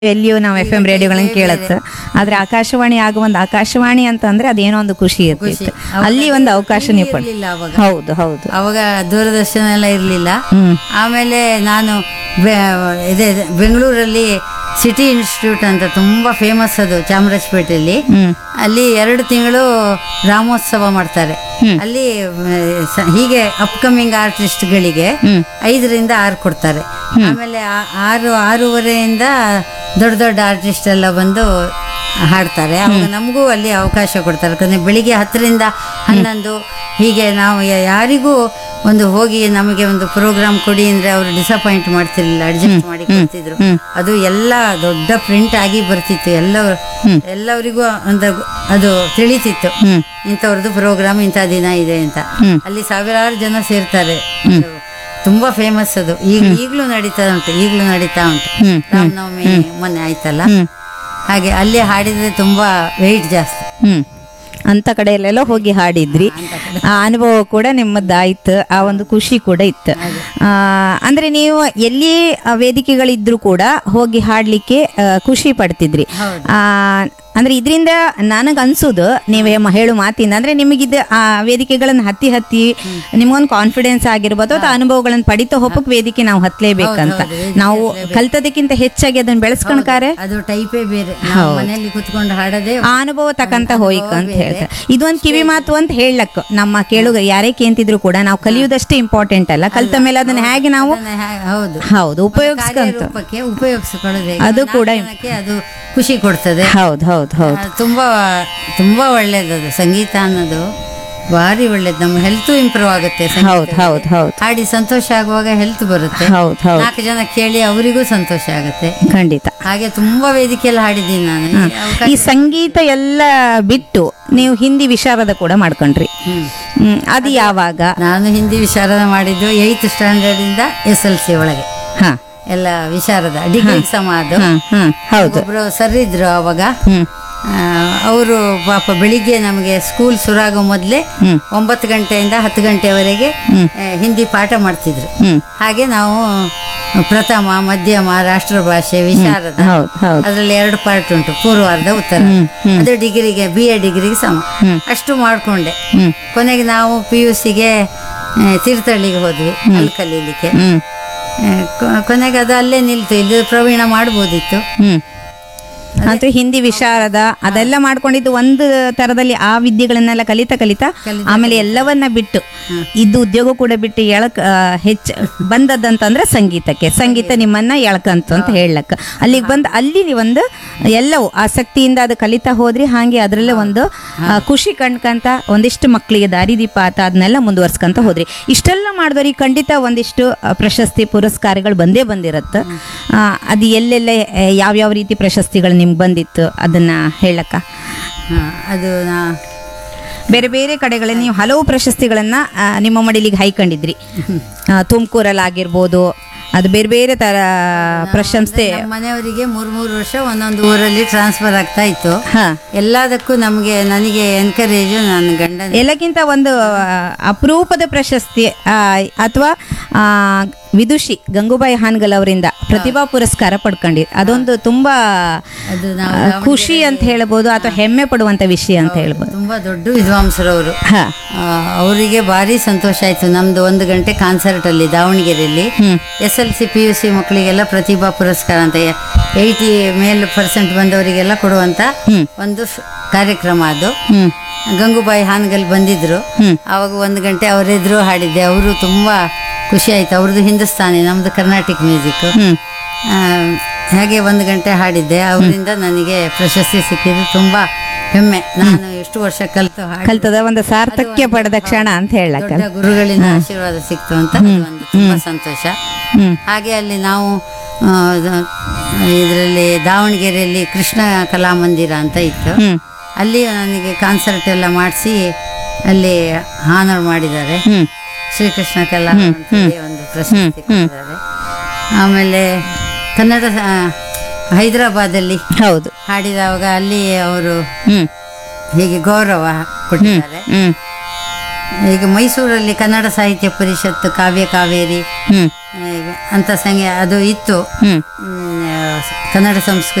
ಎಲ್ಲಿಯೂ ನಾವು F M ರೇಡಿಯೋಗಳನ್ನ ಕೇಳತ್ತೆ ಆದ್ರೆ ಆಕಾಶವಾಣಿ ಆಗ ಒಂದು ಆಕಾಶವಾಣಿ ಅಂತ ಅಂದ್ರೆ ಅದೇನೋ ಒಂದು ಖುಷಿ ಇರ್ತಿತ್ತು ಅಲ್ಲಿ ಒಂದು ಅವಕಾಶ ನೀವು ಪಡ್ ಇರ್ಲಿಲ್ಲ ಅವಾಗ ಹೌದು ಹೌದು ಅವಾಗ ದೂರದರ್ಶನ ಎಲ್ಲ ಇರಲಿಲ್ಲ ಹ್ಮ್ ಆಮೇಲೆ ನಾನು ಬೆ- ಇದೆ ಇದೆ, ಬೆಂಗಳೂರಲ್ಲಿ ಸಿಟಿ ಇನ್ಸ್ಟಿಟ್ಯೂಟ್ ಅಂತ ತುಂಬ ಫೇಮಸ್ ಅದು ಚಾಮರಾಜಪೇಟೆಯಲ್ಲಿ ಹ್ಮ್ ಅಲ್ಲಿ ಎರಡು ತಿಂಗಳು ರಾಮೋತ್ಸವ ಮಾಡ್ತಾರೆ ಹ್ಮ್. ಅಲ್ಲಿ ಆ, ಸ- ಹೀಗೆ ಅಪ್ಕಮಿಂಗ್ ಆರ್ಟಿಸ್ಟ್ಗಳಿಗೆ ಹ್ಮ್ ಐದರಿಂದ ಆರು ಕೊಡ್ತಾರೆ ಆಮೇಲೆ ಆ- ಆರು ಆರೂವರೆಯಿಂದ ದೊಡ್ಡ ದೊಡ್ಡ ಆರ್ಟಿಸ್ಟ್ ಎಲ್ಲ ಬಂದು ಹಾಡ್ತಾರೆ ಅವಾಗ ನಮಗೂ ಅಲ್ಲಿ ಅವಕಾಶ ಕೊಡ್ತಾರೆ ಯಾಕಂದ್ರೆ ಬೆಳಿಗ್ಗೆ ಹತ್ತರಿಂದ ಹನ್ನೊಂದು ಹೀಗೆ ನಾವು ಯ- ಯಾರಿಗೂ ಒಂದು ಹೋಗಿ ನಮಗೆ ಒಂದು ಪ್ರೋಗ್ರಾಮ್ ಕೊಡಿ ಅಂದ್ರೆ ಅವರು ಡಿಸಪಾಯಿಂಟ್ ಮಾಡ್ತಿರ್ಲಿಲ್ಲ ಅಡ್ಜಸ್ಟ್ ಮಾಡಿ ಕೊಡ್ತಿದ್ರು ಹ್ಮ್. ಅದು ಎಲ್ಲ ದೊಡ್ಡ ಪ್ರಿಂಟ್ ಆಗಿ ಬರ್ತಿತ್ತು ಎಲ್ಲ ಎಲ್ಲವರಿಗೂ ಒಂದು ಅದು ತಿಳಿತಿತ್ತು ಹ್ಮ್ ಇಂಥವ್ರದ್ದು ಪ್ರೋಗ್ರಾಮ್ ಇಂಥ ದಿನ ಇದೆ ಅಂತ ಹ್ಮ್. ಅಲ್ಲಿ ಸಾವಿರಾರು ಜನ ಸೇರ್ತಾರೆ ಅದು ತುಂಬಾ ಫೇಮಸ್ ಅದು ಈಗ ಈಗಲೂ ನಡೀತಾ ಉಂಟು ಈಗಲೂ ನಡೀತಾ ಉಂಟು ಹ್ಮ್ ರಾಮನವಮಿ ಮೊನ್ನೆ ಆಯ್ತಲ್ಲ ಹ್ಮ್ ಹಾಗೆ ಅಲ್ಲಿ ಹಾಡಿದ್ರೆ ತುಂಬಾ ವೆಯ್ಟ್ ಜಾಸ್ತಿ ಹ್ಮ್ ಅಂತ ಕಡೆಯಲ್ಲೆಲ್ಲ ಹೋಗಿ ಹಾಡಿದ್ರಿ ಆ ಅನುಭವ ಕೂಡ ನಿಮ್ಮದಾಯ್ತು ಆ ಒಂದು ಖುಷಿ ಕೂಡ ಇತ್ತು ಆ, ಅಂದ್ರೆ ನೀವು ಎಲ್ಲಿ ಆ ವೇದಿಕೆಗಳಿದ್ರು ಕೂಡ ಹೋಗಿ ಹಾಡ್ಲಿಕ್ಕೆ ಆ, ಖುಷಿ ಪಡ್ತಿದ್ರಿ ಹೌದು. ಆ, ಅಂದ್ರೆ ಇದರಿಂದ ನನಗೆ ಅನ್ಸುದು ನೀವೇ ಮ- ಹೇಳು ಮಾತಿಂದ ಅಂದ್ರೆ ನಿಮಗಿದ ಆ ವೇದಿಕೆಗಳನ್ನ ಹತ್ತಿ ಹತ್ತಿ ನಿಮ್ಗೊಂದು ಕಾನ್ಫಿಡೆನ್ಸ್ ಆಗಿರ್ಬೋದು ಅಥವಾ ಅನುಭವಗಳನ್ನ ಪಡಿತಾ ಹೋಗಕ್ ವೇದಿಕೆ ನಾವು ಹತ್ಲೇಬೇಕಂತ ಹೌದು, ವೇದಿಕೆ ನಾವು ಕಲ್ತದಕ್ಕಿಂತ ಹೆಚ್ಚಾಗಿ ಅದನ್ನ ಬೆಳೆಸ್ಕೊಂಡ್ಕಾರೆ ಅದು ಟೈಪೇ ಬೇರೆ ನಾವು ಮನೆಯಲ್ಲಿ ಕುತ್ಕೊಂಡು ಹಾಡೋದೇ ಆ ಅನುಭವ ತಕಂತ ಹೋಯ್ಕ ಅಂತ ಹೇಳ್ತಾರೆ ಇದೊಂದು ಕಿವಿ ಮಾತು ಅಂತ ಹೇಳಕ್ ನಮ್ಮ ಕೇಳುಗ ಯಾರೇ ಕೇಂತಿದ್ರು ಕೂಡ ನಾವು ಕಲಿಯುವುದಷ್ಟೇ ಇಂಪಾರ್ಟೆಂಟ್ ಅಲ್ಲ ಕಲ್ತ ಮೇಲೆ ಅದನ್ನ ಹೇಗೆ ನಾವು ಅದನ್ನ ಹ್ಯಾ- ಹೌದು ಹೌದು ಉಪಯೋಗಿಸ್ಕಂತ ಕಾರ್ಯರೂಪಕ್ಕೆ ಉಪಯೋಗಿಸಿಕೊಳ್ಳೋದು ಹೇಗೆ? ಅದು ಕೂಡ ನಾಲ್ಕು ಜನಕ್ಕೆ ಅದು ಖುಷಿ ಕೊಡ್ತದೆ ಹೌದು ಹೌದು ಹೌದು ಆ, ತುಂಬಾ ತುಂಬಾ ಒಳ್ಳೇದದು ಸಂಗೀತ ಅನ್ನೋದು ಭಾರಿ ಒಳ್ಳೇದು ನಮ್ಮ ಹೆಲ್ತ್ ಇಂಪ್ರೂವ್ ಆಗುತ್ತೆ ಸಂಗೀತ. ಹೌದು ಹೌದು ಹೌದು ಹಾಡಿ ಸಂತೋಷ ಆಗುವಾಗ ಹೆಲ್ತ್ ಬರುತ್ತೆ ಹೌದು ಹೌದು ನಾಲ್ಕು ಜನ ಕೇಳಿ ಅವರಿಗೂ ಸಂತೋಷ ಆಗುತ್ತೆ ಖಂಡಿತ ಹಾಗೆ ತುಂಬಾ ವೇದಿಕೆಯಲ್ಲಿ ಹಾಡಿದ್ದೀನಿ ನಾನು ಈ ಅವಕಾಶ- ಈ ಸಂಗೀತ ಎಲ್ಲ ಬಿಟ್ಟು ನೀವು ಹಿಂದಿ ವಿಶಾರದ ಕೂಡ ಮಾಡ್ಕೊಂಡ್ರಿ ಹ್ಮ್. ಹ್ಮ್ ಅದು ಯಾವಾಗ ನಾನು ಹಿಂದಿ ವಿಶಾರದ ಮಾಡಿದ್ದು ಏಯ್ತ್ ಸ್ಟ್ಯಾಂಡರ್ಡ್ ಇಂದ ಎಸ್ ಎಲ್ ಸಿ ಒಳಗೆ ಹಾ ಎಲ್ಲ ವಿಶಾರದ ಡಿಗ್ರಿ ಸಮ ಅದು ಹ್ಮ್ ಹ್ಮ್ ಹೌದು ಒಬ್ರು ಸರ್ ಇದ್ರು ಅವಾಗ ಹ್ಮ್ ಅವರು ಪಾಪ ಬೆಳಿಗ್ಗೆ ನಮಗೆ ಸ್ಕೂಲ್ ಶುರುವಾಗೋ ಮೊದಲೇ ಹ್ಮ್. ಒಂಬತ್ತು ಗಂಟೆಯಿಂದ ಹತ್ತು ಗಂಟೆವರೆಗೆ ಹ್ಮ್. ಆ, ಹಿಂದಿ ಪಾಠ ಮಾಡ್ತಿದ್ರು ಹ್ಮ್ ಹಾಗೆ ನಾವು ಪ್ರಥಮ ಮಧ್ಯಮ ರಾಷ್ಟ್ರಭಾಷೆ ವಿಶಾರದ ಹೌದು ಹೌದು ಅದರಲ್ಲಿ ಎರಡು ಪಾರ್ಟ್ ಉಂಟು ಪೂರ್ವಾರ್ಧ ಉತ್ತರ ಅದು ಡಿಗ್ರಿಗೆ ಬಿ ಎ ಡಿಗ್ರಿಗೆ ಸಮ ಅಷ್ಟು ಮಾಡ್ಕೊಂಡೆ ಹ್ಮ್ ಕೊನೆಗೆ ನಾವು ಪಿ ಯು ಸಿಗೆ ತೀರ್ಥಹಳ್ಳಿಗೆ ಹೋದ್ವಿ ಅಲ್ಲಿ ಕಲೀಲಿಕ್ಕೆ ಹ್ಮ್ ಆ, ಕೊ- ಕೊನೆಗೆ ಅದು ಅಲ್ಲೇ ನಿಲ್ತು ಇಲ್ಲಿ ಪ್ರವೀಣ ಮಾಡ್ಬೋದಿತ್ತು ಹ್ಮ್ ಅಂತೂ ಹಿಂದಿ ವಿಶಾರದ ಅದೆಲ್ಲ ಮಾಡ್ಕೊಂಡಿದ್ದು ಒಂದು ತರದಲ್ಲಿ ಆ ವಿದ್ಯೆಗಳನ್ನೆಲ್ಲ ಕಲಿತಾ ಕಲಿತಾ ಆಮೇಲೆ ಎಲ್ಲವನ್ನ ಬಿಟ್ಟು ಇದ್ದು ಉದ್ಯೋಗ ಕೂಡ ಬಿಟ್ಟು ಎಳಕ್ ಆ, ಹೆಚ್ಚ ಬಂದದ್ದಂತಂದ್ರೆ ಸಂಗೀತಕ್ಕೆ ಸಂಗೀತ ನಿಮ್ಮನ್ನ ಎಳ್ಕಂತು ಅಂತ ಹೇಳಕ್ ಅಲ್ಲಿಗೆ ಬಂದು ಅಲ್ಲಿ ಒಂದು ಎಲ್ಲವೂ ಆಸಕ್ತಿಯಿಂದ ಅದು ಕಲಿತಾ ಹೋದ್ರಿ ಹಾಗೆ ಅದರಲ್ಲೇ ಒಂದು ಆ, ಖುಷಿ ಕಂಡ್ಕಂತ ಒಂದಿಷ್ಟು ಮಕ್ಕಳಿಗೆ ದಾರಿದೀಪ ಆತ ಅದನ್ನೆಲ್ಲ ಮುಂದುವರ್ಸ್ಕೊಂತ ಹೋದ್ರಿ ಇಷ್ಟೆಲ್ಲ ಮಾಡಿದವ್ರಿಗೆ ಖಂಡಿತ ಒಂದಿಷ್ಟು ಆ, ಪ್ರಶಸ್ತಿ ಪುರಸ್ಕಾರಗಳು ಬಂದೇ ಬಂದಿರತ್ತೆ ಆ, ಅದು ಎಲ್ಲೆಲ್ಲ ಆ, ಯಾವ್ಯಾವ ರೀತಿ ಪ್ರಶಸ್ತಿಗಳು ನಿಮ್ಗೆ ಬಂದಿತ್ತು ಅದನ್ನ ಹೇಳಕ್ಕ ಹಾ, ಅದು ನಾ ಬೇರೆ ಬೇರೆ ಕಡೆಗಳಲ್ಲಿ ನೀವು ಹಲವು ಪ್ರಶಸ್ತಿಗಳನ್ನ ಆ, ನಿಮ್ಮ ಮಡಿಲಿಗೆ ಹೈಕೊಂಡಿದ್ರಿ ತುಮಕೂರಲ್ಲಿ ಆಗಿರ್ಬೋದು ಅದು ಬೇರೆ ಬೇರೆ ತರ ಪ್ರಶಂಸೆ ನಮ್ಮ ಮನೆಯವರಿಗೆ ಮೂರ್ ಮೂರು ವರ್ಷ ಒಂದೊಂದು ಊರಲ್ಲಿ ಟ್ರಾನ್ಸ್ಫರ್ ಆಗ್ತಾ ಇತ್ತು ಹಾ ಎಲ್ಲದಕ್ಕೂ ನಮಗೆ ನನಗೆ ಎನ್ಕರೇಜ್ ನನ್ನ ಗಂಡನ ಎಲ್ಲಕ್ಕಿಂತ ಒಂದು ಆ, ಅಪರೂಪದ ಪ್ರಶಸ್ತಿ ಅಥವಾ ವಿದುಷಿ ಗಂಗೂಬಾಯಿ ಹಾನ್ಗಲ್ ಅವರಿಂದ ಪ್ರತಿಭಾ ಪುರಸ್ಕಾರ ಪಡ್ಕೊಂಡಿ ಅದೊಂದು ತುಂಬಾ ಅದು ನಾವು ಆ, ಖುಷಿ ಅಂತ ಹೇಳ್ಬೋದು ಅಥವಾ ಹೆಮ್ಮೆ ಪಡುವಂತ ವಿಷಯ ಅಂತ ಹೇಳ್ಬೋದು ತುಂಬಾ ದೊಡ್ಡ ವಿದ್ವಾಂಸರವರು ಹಾ ಅವರಿಗೆ ಭಾರಿ ಸಂತೋಷ ಆಯ್ತು ನಮ್ದು ಒಂದು ಗಂಟೆ ಕಾನ್ಸರ್ಟ್ ಅಲ್ಲಿ ದಾವಣಗೆರೆಯಲ್ಲಿ ಹ್ಮ್ S L C P U C ಮಕ್ಕಳಿಗೆಲ್ಲ ಪ್ರತಿಭಾ ಪುರಸ್ಕಾರ ಅಂತ ಏಯ್ಟಿ ಮೇಲ್ ಪರ್ಸೆಂಟ್ ಬಂದವರಿಗೆಲ್ಲ ಕೊಡುವಂತ ಹ್ಮ್. ಒಂದು ಸ್- ಕಾರ್ಯಕ್ರಮ ಅದು ಹ್ಮ್ ಗಂಗೂಬಾಯಿ ಹಾನಗಲ್ ಬಂದಿದ್ರು ಹ್ಮ್. ಆವಾಗ ಒಂದು ಗಂಟೆ ಅವರೆದ್ರು ಹಾಡಿದ್ದೆ ಅವರು ತುಂಬಾ ಖುಷಿ ಆಯ್ತು ಅವ್ರದ್ದು ಹಿಂದೂಸ್ತಾನಿ ನಮ್ದು ಕರ್ನಾಟಿಕ್ ಮ್ಯೂಸಿಕ್ ಹ್ಮ್ ಹಾಗೆ ಒಂದು ಗಂಟೆ ಹಾಡಿದ್ದೆ ಅವರಿಂದ ನನಗೆ ಪ್ರಶಸ್ತಿ ಸಿಕ್ಕಿದ್ದು ತುಂಬಾ ಹೆಮ್ಮೆ ನಾನು ಎಷ್ಟು ವರ್ಷ ಕಲಿತು ಹಾಡಿ ಕಲ್ತದ ಒಂದು ಸಾರ್ಥಕ್ಯ ಪಡೆದ ಕ್ಷಣ ಅಂತ ಹೇಳಕ್ಕ ದೊಡ್ಡ ಗುರುಗಳಿಂದ ಆಶೀರ್ವಾದ ಸಿಕ್ತು ಅಂತ ಅದು ಒಂದು ತುಂಬಾ ಸಂತೋಷ ಹ್ಮ್ ಹಾಗೆ ಅಲ್ಲಿ ನಾವು ಇದರಲ್ಲಿ ದಾವಣಗೆರೆಯಲ್ಲಿ ಕೃಷ್ಣ ಕಲಾಮಂದಿರ ಅಂತ ಇತ್ತು ಹ್ಮ್ ಅಲ್ಲಿ ನನಗೆ ಕಾನ್ಸರ್ಟ್ ಎಲ್ಲ ಮಾಡಿಸಿ ಅಲ್ಲಿ ಹಾನರ್ ಮಾಡಿದ್ದಾರೆ ಹ್ಮ್ ಶ್ರೀಕೃಷ್ಣ ಕಲಾ ಅಂತೇಳಿ ಒಂದು ಪ್ರಶಸ್ತಿ ಕೊಟ್ಟಿದ್ದಾರೆ ಆಮೇಲೆ ಕನ್ನಡ ಸ- ಹೈದರಾಬಾದಲ್ಲಿ ಹೌದು ಹಾಡಿದವಾಗ ಅಲ್ಲಿ ಅವರು ಹ್ಮ್ ಹೀಗೆ ಗೌರವ ಕೊಟ್ಟಿದ್ದಾರೆ ಹ್ಮ್ ಈಗ ಮೈಸೂರಲ್ಲಿ ಕನ್ನಡ ಸಾಹಿತ್ಯ ಪರಿಷತ್ತು ಕಾವ್ಯ ಕಾವೇರಿ ಹ್ಮ್ ಆ, ಅಂತ ಸಂಘ ಅದು ಇತ್ತು ಹ್ಮ್ ಹ್ಮ್, ಕನ್ನಡ ಸಂಸ್ಕೃತಿ